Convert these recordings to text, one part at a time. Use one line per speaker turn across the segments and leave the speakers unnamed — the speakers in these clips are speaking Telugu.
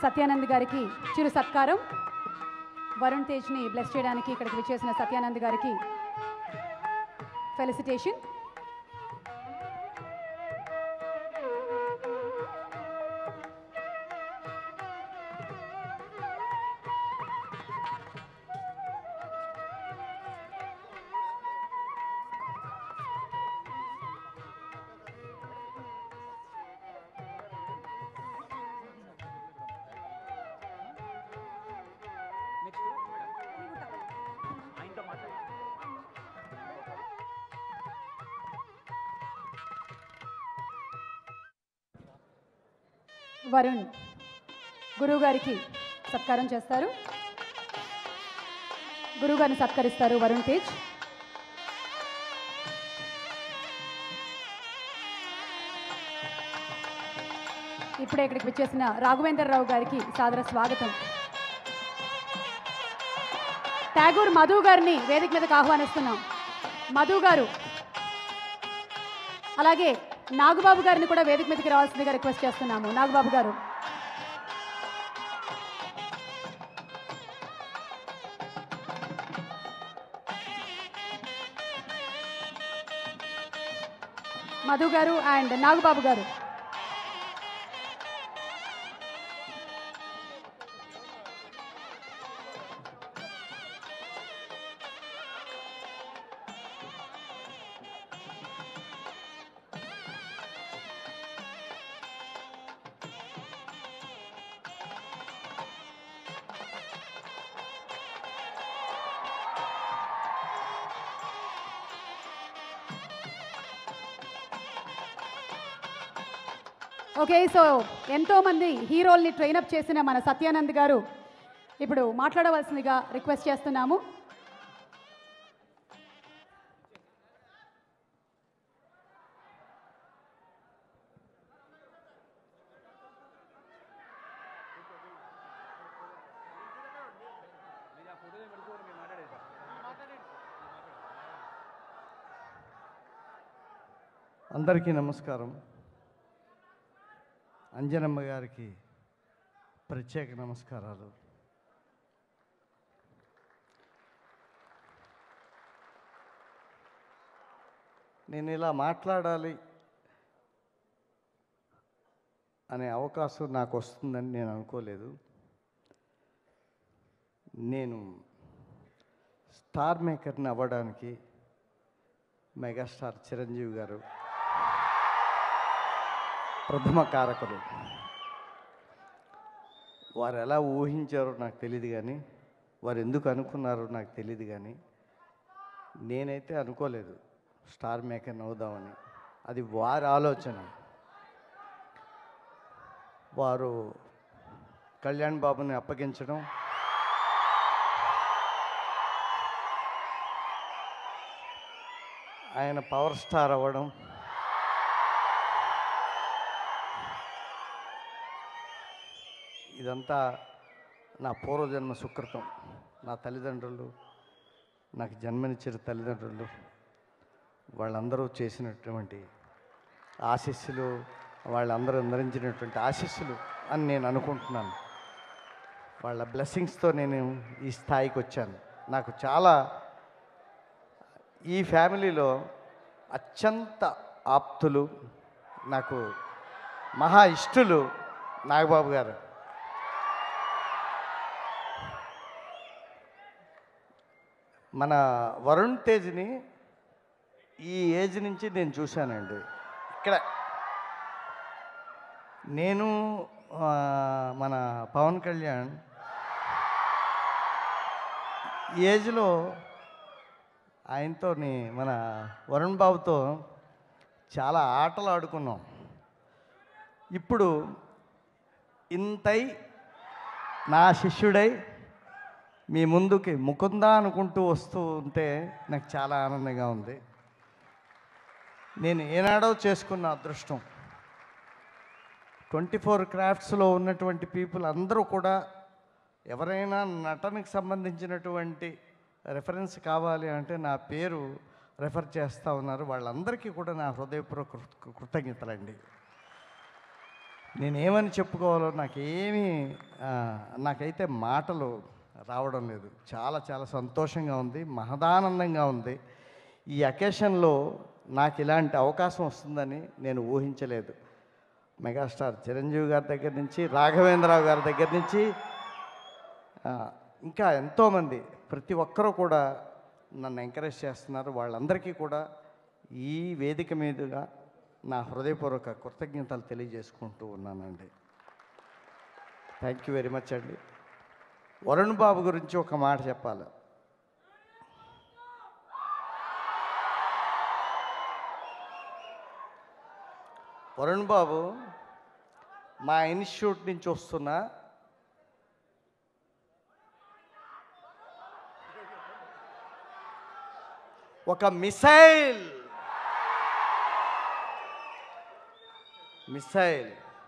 సత్యానంద్ గారికి చిరు సత్కారం వరుణ్ తేజ్ని బ్లెస్ చేయడానికి ఇక్కడికి విచ్చేసిన సత్యానంద్ గారికి ఫెలిసిటేషన్ వరుణ్ గురువు గారికి సత్కారం చేస్తారు గురువు గారిని సత్కరిస్తారు వరుణ్ తేజ్ ఇప్పుడే ఇక్కడికి వచ్చేసిన రాఘవేంద్రరావు గారికి సాదర స్వాగతం ఠాగూర్ మధు గారిని వేదిక మీదకి ఆహ్వానిస్తున్నాం మధు గారు అలాగే నాగబాబు గారిని కూడా వేదిక మీదకి రావాల్సిందిగా రిక్వెస్ట్ చేస్తున్నాము నాగబాబు గారు మధు గారు అండ్ నాగబాబు గారు ఓకే సో ఎంతోమంది హీరోల్ని ట్రైనప్ చేసిన మన సత్యానంద్ గారు ఇప్పుడు మాట్లాడవలసిందిగా రిక్వెస్ట్ చేస్తున్నాము
అందరికీ నమస్కారం అంజనమ్మ గారికి ప్రత్యేక నమస్కారాలు నేను ఇలా మాట్లాడాలి అనే అవకాశం నాకు వస్తుందని నేను అనుకోలేదు నేను స్టార్ మేకర్ని అవ్వడానికి మెగాస్టార్ చిరంజీవి గారు ప్రథమ కారకులు వారు ఎలా ఊహించారో నాకు తెలియదు కానీ వారు ఎందుకు అనుకున్నారో నాకు తెలియదు కానీ నేనైతే అనుకోలేదు స్టార్ మేకర్ అవుదామని అది వారి ఆలోచన వారు కళ్యాణ్ బాబుని అప్పగించడం ఆయన పవర్ స్టార్ అవ్వడం ఇదంతా నా పూర్వజన్మ సుకృతం నా తల్లిదండ్రులు నాకు జన్మనిచ్చిన తల్లిదండ్రులు వాళ్ళందరూ చేసినటువంటి ఆశీస్సులు వాళ్ళందరూ అందించినటువంటి ఆశీస్సులు అని నేను అనుకుంటున్నాను వాళ్ళ బ్లెస్సింగ్స్తో నేను ఈ స్థాయికి వచ్చాను నాకు చాలా ఈ ఫ్యామిలీలో అత్యంత ఆప్తులు నాకు మహా ఇష్టులు నాగబాబు గారు మన వరుణ్ తేజ్ని ఈ ఏజ్ నుంచి నేను చూశానండి ఇక్కడ నేను ఆ, మన పవన్ కళ్యాణ్ ఈ ఏజ్లో ఆయనతో మన వరుణ్ బాబుతో చాలా ఆటలు ఆడుకున్నాం ఇప్పుడు ఇంతై నా శిష్యుడై మీ ముందుకి ముకుందా అనుకుంటూ వస్తూ ఉంటే నాకు చాలా ఆనందంగా ఉంది నేను ఏనాడో చేసుకున్న అదృష్టం ట్వంటీ ఫోర్ క్రాఫ్ట్స్లో ఉన్నటువంటి పీపుల్ అందరూ కూడా ఎవరైనా నటనకు సంబంధించినటువంటి రెఫరెన్స్ కావాలి అంటే నా పేరు రెఫర్ చేస్తూ ఉన్నారు వాళ్ళందరికీ కూడా నా హృదయపూర్వక కృ- కృతజ్ఞతలండి నేనేమని చెప్పుకోవాలో నాకేమీ ఆ, నాకైతే మాటలు రావడం లేదు చాలా చాలా సంతోషంగా ఉంది మహదానందంగా ఉంది ఈ అకేషన్లో నాకు ఇలాంటి అవకాశం వస్తుందని నేను ఊహించలేదు మెగాస్టార్ చిరంజీవి గారి దగ్గర నుంచి రాఘవేంద్రరావు గారి దగ్గర నుంచి ఆ, ఇంకా ఎంతోమంది ప్రతి ఒక్కరూ కూడా నన్ను ఎంకరేజ్ చేస్తున్నారు వాళ్ళందరికీ కూడా ఈ వేదిక మీదుగా నా హృదయపూర్వక కృతజ్ఞతలు తెలియజేసుకుంటూ ఉన్నానండి థ్యాంక్ యూ వెరీ మచ్ అండి వరుణ్ బాబు గురించి ఒక మాట చెప్పాలి వరుణ్ బాబు మా ఇన్స్టిట్యూట్ నుంచి వస్తున్న ఒక మిసైల్ మిసైల్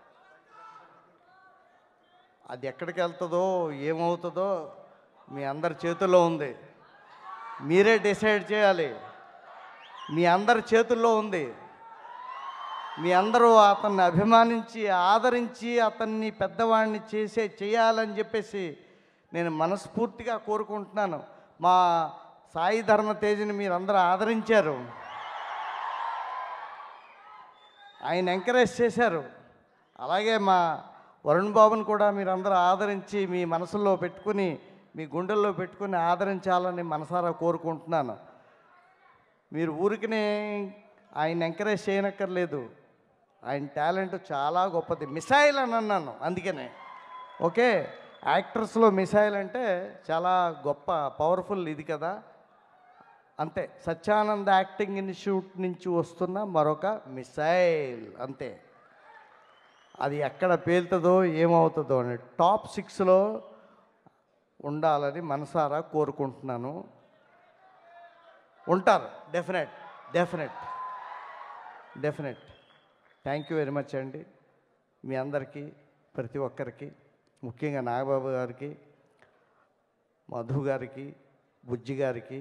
అది ఎక్కడికి వెళ్తుందో ఏమవుతుందో మీ అందరి చేతుల్లో ఉంది మీరే డిసైడ్ చేయాలి మీ అందరి చేతుల్లో ఉంది మీ అందరూ అతన్ని అభిమానించి ఆదరించి అతన్ని పెద్దవాడిని చేసే చేయాలని చెప్పేసి నేను మనస్ఫూర్తిగా కోరుకుంటున్నాను మా సాయి ధర్మ తేజని మీరు అందరూ ఆదరించారు ఆయన ఎంకరేజ్ చేశారు అలాగే మా వరుణ్ బాబుని కూడా మీరు అందరూ ఆదరించి మీ మనసులో పెట్టుకుని మీ గుండెల్లో పెట్టుకుని ఆదరించాలని మనసారా కోరుకుంటున్నాను మీరు ఊరికినే ఆయన ఎంకరేజ్ చేయనక్కర్లేదు ఆయన టాలెంట్ చాలా గొప్పది మిసైల్ అని అన్నాను అందుకనే ఓకే యాక్టర్స్లో మిసైల్ అంటే చాలా గొప్ప పవర్ఫుల్ ఇది కదా అంతే సత్యానంద్ యాక్టింగ్ ఇన్స్టిట్యూట్ నుంచి వస్తున్న మరొక మిసైల్ అంతే అది ఎక్కడ పేలుతుందో ఏమవుతుందో అని టాప్ సిక్స్లో ఉండాలని మనసారా కోరుకుంటున్నాను ఉంటారు definite definite definite thank you very much అండి మీ అందరికీ ప్రతి ఒక్కరికి ముఖ్యంగా నాగబాబు గారికి మధు గారికి బుజ్జి గారికి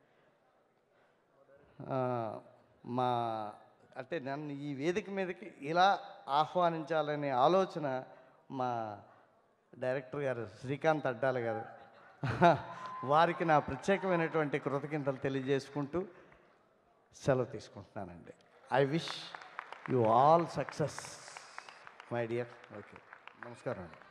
ఆ, మా అంటే నన్ను ఈ వేదిక మీదకి ఇలా ఆహ్వానించాలనే ఆలోచన మా డైరెక్టర్ గారు శ్రీకాంత్ అడ్డాల గారు వారికి నా ప్రత్యేకమైనటువంటి కృతజ్ఞతలు తెలియజేసుకుంటూ సెలవు తీసుకుంటున్నానండి I wish you all success my dear okay నమస్కారం అండి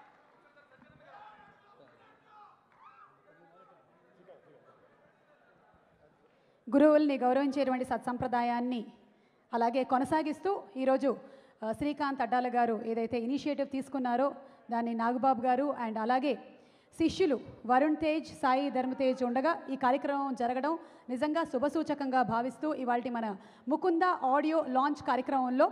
గురువుల్ని గౌరవించేటువంటి సత్సంప్రదాయాన్ని అలాగే కొనసాగిస్తూ ఈరోజు ఆ, శ్రీకాంత్ అడ్డాల గారు ఏదైతే ఇనిషియేటివ్ తీసుకున్నారో దాన్ని నాగబాబు గారు అండ్ అలాగే శిష్యులు వరుణ్ తేజ్ సాయి ధర్మతేజ్ ఉండగా ఈ కార్యక్రమం జరగడం నిజంగా శుభసూచకంగా భావిస్తూ ఇవాళ మన ముకుంద ఆడియో లాంచ్ కార్యక్రమంలో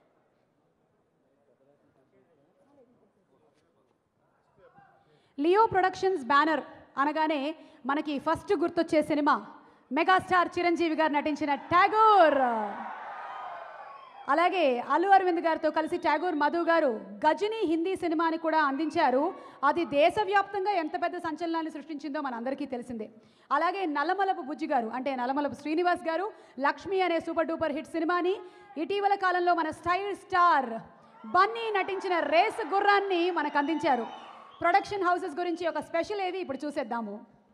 లియో ప్రొడక్షన్స్ బ్యానర్ అనగానే మనకి ఫస్ట్ గుర్తొచ్చే సినిమా మెగాస్టార్ చిరంజీవి గారు నటించిన ట్యాగోర్ అలాగే అల్లు అరవింద్ గారితో కలిసి ట్యాగూర్ మధు గారు గజని హిందీ సినిమాని కూడా అందించారు అది దేశవ్యాప్తంగా ఎంత పెద్ద సంచలనాన్ని సృష్టించిందో మనందరికీ తెలిసిందే అలాగే నల్లమలపు బుజ్జి గారు అంటే నల్లమలపు శ్రీనివాస్ గారు లక్ష్మి అనే సూపర్ డూపర్ హిట్ సినిమాని ఇటీవల కాలంలో మన స్టైల్ స్టార్ బన్నీ నటించిన రేస్ గుర్రాన్ని మనకు అందించారు ప్రొడక్షన్ హౌసెస్ గురించి ఒక స్పెషల్ ఏది ఇప్పుడు చూసేద్దాము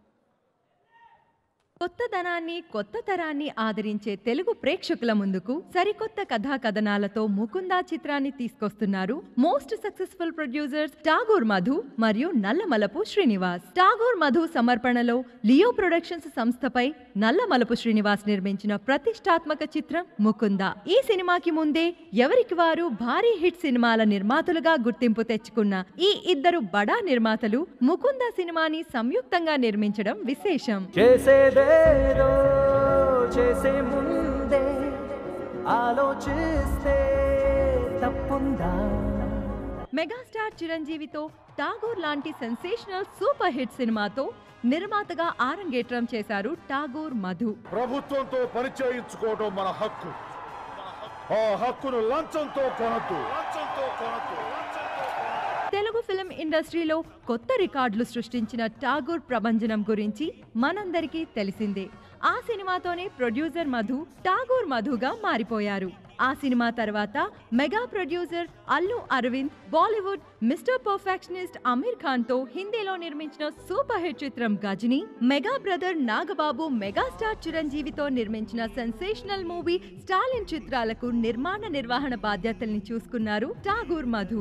కొత్తదనాన్ని కొత్త తరాన్ని ఆదరించే తెలుగు ప్రేక్షకుల ముందుకు సరికొత్త కథా కథనాలతో ముకుందా చిత్రాన్ని తీసుకొస్తున్నారు most successful producers Tagore Madhu మరియు నల్లమలపు శ్రీనివాస్ టాగూర్ మధు సమర్పణలో లియో ప్రొడక్షన్స్ సంస్థపై నల్లమలపు శ్రీనివాస్ నిర్మించిన ప్రతిష్టాత్మక చిత్రం ముకుంద ఈ సినిమాకి ముందే ఎవరికి వారు భారీ హిట్ సినిమాల నిర్మాతలుగా గుర్తింపు తెచ్చుకున్న ఈ ఇద్దరు బడా నిర్మాతలు ముకుంద సినిమాని సంయుక్తంగా నిర్మించడం విశేషం
చేసేదేదో చేసే ముందే ఆలోచిస్తే తప్పుందా
మెగాస్టార్ చిరంజీవితో ఠాగూర్ లాంటి సెన్సేషనల్ సూపర్ హిట్ సినిమాతో నిర్మాతగా ఆరంగేట్రం చేశారు ఠాగూర్ మధు
ప్రభుత్వంతో పని చేయించుకోవడం మన హక్కు ఆ హక్కును లంచంతో కొనద్దు లంచంతో కొనద్దు
తెలుగు ఫిల్మ్ ఇండస్ట్రీలో కొత్త రికార్డులు సృష్టించిన ఠాగూర్ ప్రభంజనం గురించి మనందరికీ తెలిసిందే ఆ సినిమాతోనే ప్రొడ్యూసర్ మధు ఠాగూర్ మధుగా మారిపోయారు ఆ సినిమా తర్వాత mega producer Allu Aravind Bollywood mister perfectionist Aamir Khan తో హిందీలో నిర్మించిన సూపర్ హిట్ చిత్రం Ghajini mega brother Nagababu megastar చిరంజీవితో నిర్మించిన సెన్సేషనల్ మూవీ స్టాలిన్ చిత్రాలకు నిర్మాణ నిర్వహణ బాధ్యతల్ని చూసుకున్నారు ఠాగూర్ మధు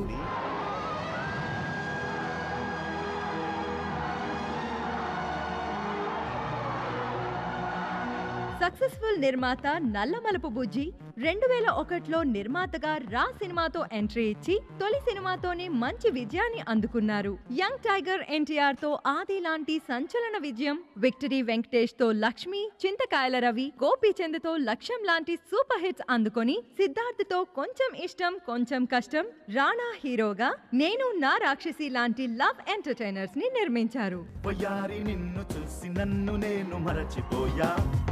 సక్సెస్ఫుల్ నిర్మాత నల్లమలపు బుజ్జి రెండు వేల ఒకటిలో నిర్మాతగా రా సినిమాతో ఎంట్రీ ఇచ్చి తొలి సినిమాతోనే మంచి విజయాన్ని అందుకున్నారు యంగ్ టైగర్ ఎన్టీఆర్ తో ఆది లాంటి సంచలన విజయం విక్టరీ వెంకటేష్ తో లక్ష్మి చింతకాయల రవి గోపీచంద్ తో లక్ష్యం లాంటి సూపర్ హిట్స్ అందుకొని సిద్ధార్థ్ తో కొంచెం ఇష్టం కొంచెం కష్టం రాణా హీరోగా నేను నా రాక్షసి లాంటి లవ్ ఎంటర్టైనర్స్ ని నిర్మించారు
పొయ్యారి నిన్ను చూసి నన్ను నేను మరచిపోయా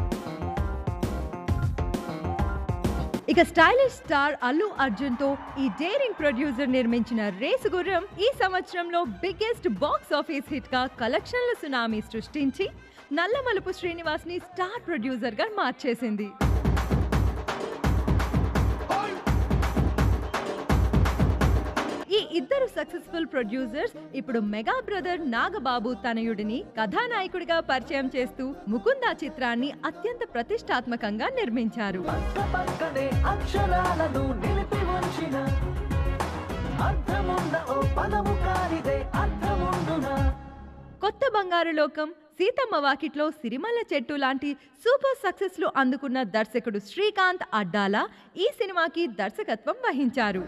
ఇక స్టైలిష్ స్టార్ అల్లు అర్జున్ తో ఈ డేరింగ్ ప్రొడ్యూసర్ నిర్మించిన రేసు గుర్రం ఈ సంవత్సరంలో బిగ్గెస్ట్ బాక్స్ ఆఫీస్ హిట్ గా కలెక్షన్ల సునామీ సృష్టించి నల్లమలుపు శ్రీనివాస్ ని స్టార్ ప్రొడ్యూసర్ గా మార్చేసింది ఈ ఇద్దరు సక్సెస్ఫుల్ ప్రొడ్యూసర్స్ ఇప్పుడు మెగా బ్రదర్ నాగబాబు తనయుడిని కథానాయకుడిగా పరిచయం చేస్తూ ముకుందా చిత్రాన్ని అత్యంత ప్రతిష్టాత్మకంగా నిర్మించారు
పక్క పక్కనే అక్షరాలను నిలిపి ఉంచిన అర్థమున్న ఓ పదము కానిదే అర్థముండునా
కొత్త బంగారు లోకం సీతమ్మ వాకిట్లో సిరిమల్ల చెట్టు లాంటి సూపర్ సక్సెస్ లు అందుకున్న దర్శకుడు శ్రీకాంత్ అడ్డాల ఈ సినిమాకి దర్శకత్వం వహించారు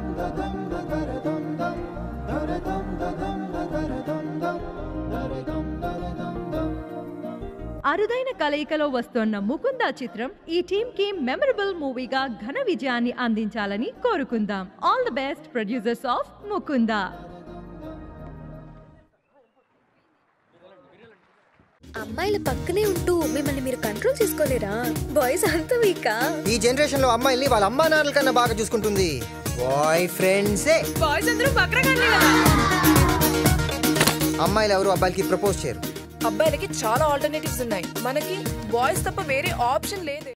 అరుదైన కలయికలో వస్తోన్న ముకుంద చిత్రం ఈ టీమ్ కి మెమరబుల్ మూవీగా ఘన విజయాన్ని అందించాలని కోరుకుందాం all the best producers of Mukunda
అమ్మాయిల పక్కనే ఉంటూ మిమ్మల్ని మీరు కంట్రోల్ చేసుకోలేరా బాయ్స్ అంత వీకా
ఈ జనరేషన్ లో అమ్మాయిల్ని వాళ్ళ అమ్మా నాన్నల కన్నా బాగా చూసుకుంటుంది బాయ్ ఫ్రెండ్సే
బాయ్స్ అందరూ బక్రగానే
అమ్మాయిలు ఎవరు అబ్బాయిలకి ప్రపోజ్ చేయరు
అబ్బాయిలకి చాలా ఆల్టర్నేటివ్స్ ఉన్నాయి మనకి బాయ్స్ తప్ప వేరే ఆప్షన్ లేదు